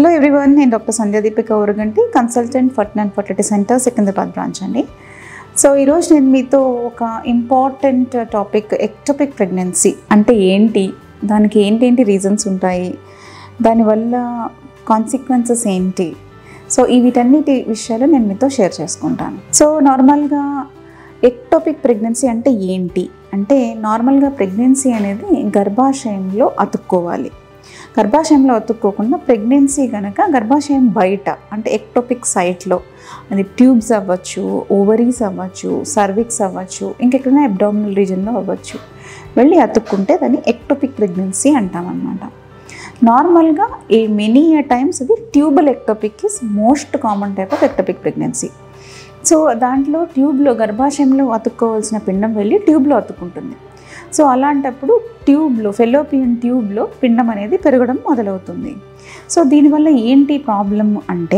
hello everyone నేను doctor Sandhya Deepika Uraganti consultant Fertin and fertility centre Secunderabad branch అండి so ఈరోజు నేను మీతో ఒక ఇంపార్టెంట్ టాపిక్ ఎక్టోపిక్ ప్రెగ్నెన్సీ అంటే ఏంటి దానికి ఏంటేంటి రీజన్స్ ఉంటాయి దానివల్ల కాన్సిక్వెన్సెస్ ఏంటి సో ఈ వీటన్నిటి విషయాలు నేను మీతో షేర్ చేసుకుంటాను సో నార్మల్గా ఎక్టోపిక్ ప్రెగ్నెన్సీ అంటే ఏంటి అంటే నార్మల్గా ప్రెగ్నెన్సీ అనేది గర్భాశయంలో అతుక్కోవాలి గర్భాశయంలో అతుక్కోకుండా ప్రెగ్నెన్సీ కనుక గర్భాశయం బయట అంటే ఎక్టోపిక్ సైట్లో అది ట్యూబ్స్ అవ్వచ్చు ఓవరీస్ అవ్వచ్చు సర్విక్స్ అవ్వచ్చు ఇంకెక్కడైనా అబ్డామినల్ రీజన్లో అవ్వచ్చు వెళ్ళి అతుక్కుంటే దాన్ని ఎక్టోపిక్ ప్రెగ్నెన్సీ అంటామన్నమాట నార్మల్గా ఏ మెనీ టైమ్స్ ఇది tubal ectopic is most common type of ectopic pregnancy so దాంట్లో ట్యూబ్లో గర్భాశయంలో అతుక్కోవాల్సిన పిండం వెళ్ళి ట్యూబ్లో అతుక్కుంటుంది సో అలాంటప్పుడు ట్యూబ్లో ఫెలోపియన్ ట్యూబ్లో పిండం అనేది పెరగడం మొదలవుతుంది సో దీనివల్ల ఏంటి ప్రాబ్లం అంటే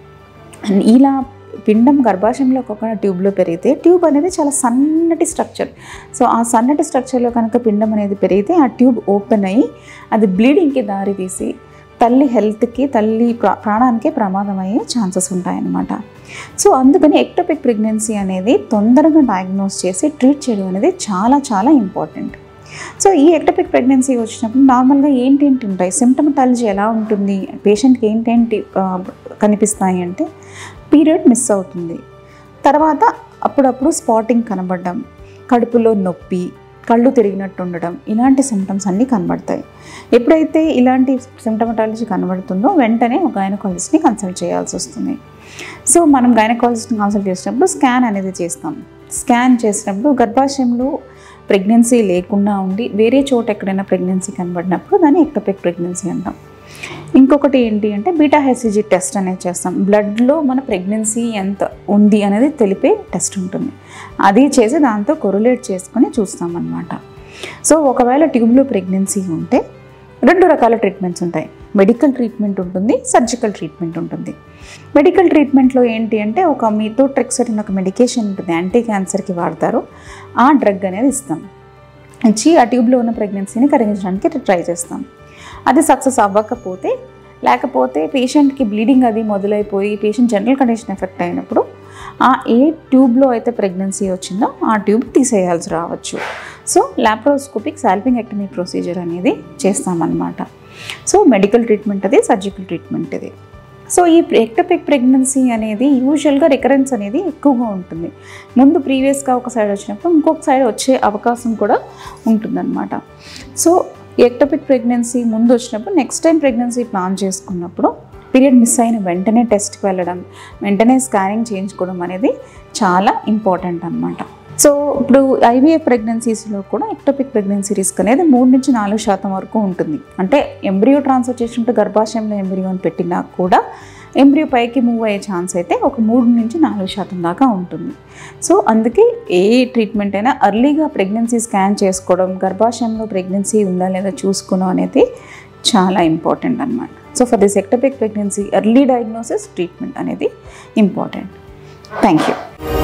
ఇలా పిండం గర్భాశయంలో ఒక ట్యూబ్లో పెరిగితే ట్యూబ్ అనేది చాలా సన్నటి స్ట్రక్చర్ సో ఆ సన్నటి స్ట్రక్చర్లో కనుక పిండం అనేది పెరిగితే ఆ ట్యూబ్ ఓపెన్ అయ్యి అది బ్లీడింగ్కి దారి తీసి తల్లి హెల్త్కి తల్లి ప్రా ప్రాణానికి ప్రమాదం అయ్యే ఛాన్సెస్ ఉంటాయన్నమాట సో అందుకని ఎక్టోపిక్ ప్రెగ్నెన్సీ అనేది తొందరగా డయాగ్నోస్ చేసి ట్రీట్ చేయడం అనేది చాలా చాలా ఇంపార్టెంట్ సో ఈ ఎక్టోపిక్ ప్రెగ్నెన్సీ వచ్చినప్పుడు నార్మల్గా ఏంటేంటి ఉంటాయి సిమ్టమటాలజీ ఎలా ఉంటుంది పేషెంట్కి ఏంటేంటి ఆ, కనిపిస్తాయి అంటే పీరియడ్ మిస్ అవుతుంది తర్వాత అప్పుడప్పుడు స్పాటింగ్ కనబడడం కడుపులో నొప్పి కళ్ళు తిరిగినట్టు ఉండడం ఇలాంటి సిమ్టమ్స్ అన్నీ కనబడతాయి ఎప్పుడైతే ఇలాంటి సిమ్టమటాలజీ కనబడుతుందో వెంటనే ఒక గైనకాలజిస్ట్ని కన్సల్ట్ చేయాల్సి వస్తుంది సో మనం గైనకాలజిస్ట్ని కన్సల్ట్ చేసినప్పుడు స్కాన్ అనేది చేస్తాం స్కాన్ చేసినప్పుడు గర్భాశయంలో ప్రెగ్నెన్సీ లేకుండా ఉండి వేరే చోట ఎక్కడైనా ప్రెగ్నెన్సీ కనబడినప్పుడు దాన్ని ఎక్టోపిక్ ప్రెగ్నెన్సీ అంటాం ఇంకొకటి ఏంటి అంటే బీటా హెసిజీ టెస్ట్ అనేది చేస్తాం బ్లడ్లో మన ప్రెగ్నెన్సీ ఎంత ఉంది అనేది తెలిపే టెస్ట్ ఉంటుంది అది చేసి దాంతో కొరులేట్ చేసుకొని చూస్తాం అన్నమాట సో ఒకవేళ ట్యూబ్లో ప్రెగ్నెన్సీ ఉంటే రెండు రకాల ట్రీట్మెంట్స్ ఉంటాయి మెడికల్ ట్రీట్మెంట్ ఉంటుంది సర్జికల్ ట్రీట్మెంట్ ఉంటుంది మెడికల్ ట్రీట్మెంట్లో ఏంటి అంటే ఒక మీతో ట్రిక్సర్ అని ఒక మెడికేషన్ ఉంటుంది యాంటీ క్యాన్సర్కి వాడతారు ఆ డ్రగ్ అనేది ఇస్తాం ఇచ్చి ఆ ట్యూబ్లో ఉన్న ప్రెగ్నెన్సీని కరిగించడానికి ట్రై చేస్తాం అది సక్సెస్ అవ్వకపోతే లేకపోతే పేషెంట్కి బ్లీడింగ్ అది మొదలైపోయి పేషెంట్ జనరల్ కండిషన్ ఎఫెక్ట్ అయినప్పుడు ఆ ఏ ట్యూబ్లో అయితే ప్రెగ్నెన్సీ వచ్చిందో ఆ ట్యూబ్ తీసేయాల్సి రావచ్చు సో లాప్రోస్కోపిక్ సాల్పింగెక్టమీ ప్రొసీజర్ అనేది చేస్తామన్నమాట సో మెడికల్ ట్రీట్మెంట్ అది సర్జికల్ ట్రీట్మెంట్ ఇది సో ఈ ఎక్టోపిక్ ప్రెగ్నెన్సీ అనేది యూజువల్గా రికరెన్స్ అనేది ఎక్కువగా ఉంటుంది ముందు ప్రీవియస్గా ఒక సైడ్ వచ్చినప్పుడు ఇంకొక సైడ్ వచ్చే అవకాశం కూడా ఉంటుందన్నమాట సో ఎక్టోపిక్ ప్రెగ్నెన్సీ ముందు వచ్చినప్పుడు నెక్స్ట్ టైం ప్రెగ్నెన్సీ ప్లాన్ చేసుకున్నప్పుడు పీరియడ్ మిస్ అయిన వెంటనే టెస్ట్కి వెళ్ళడం వెంటనే స్కానింగ్ చేయించుకోవడం అనేది చాలా ఇంపార్టెంట్ అనమాట సో ఇప్పుడు ఐవీఎఫ్ ప్రెగ్నెన్సీస్లో కూడా ఎక్టోపిక్ ప్రెగ్నెన్సీ రిస్క్ అనేది మూడు నుంచి నాలుగు శాతం వరకు ఉంటుంది అంటే ఎంబ్రియో ట్రాన్స్ఫర్ చేసినట్టు గర్భాశయంలో ఎంబ్రియోని పెట్టినా కూడా ఎంబ్రియో పైకి మూవ్ అయ్యే ఛాన్స్ అయితే ఒక మూడు నుంచి నాలుగు శాతం దాకా ఉంటుంది సో అందుకే ఏ ట్రీట్మెంట్ అయినా అర్లీగా ప్రెగ్నెన్సీ స్కాన్ చేసుకోవడం గర్భాశయంలో ప్రెగ్నెన్సీ ఉందా లేదా చూసుకోవడం అనేది చాలా ఇంపార్టెంట్ అనమాట so for this ectopic pregnancy early diagnosis treatment అనేది ఇంపార్టెంట్ థ్యాంక్ యూ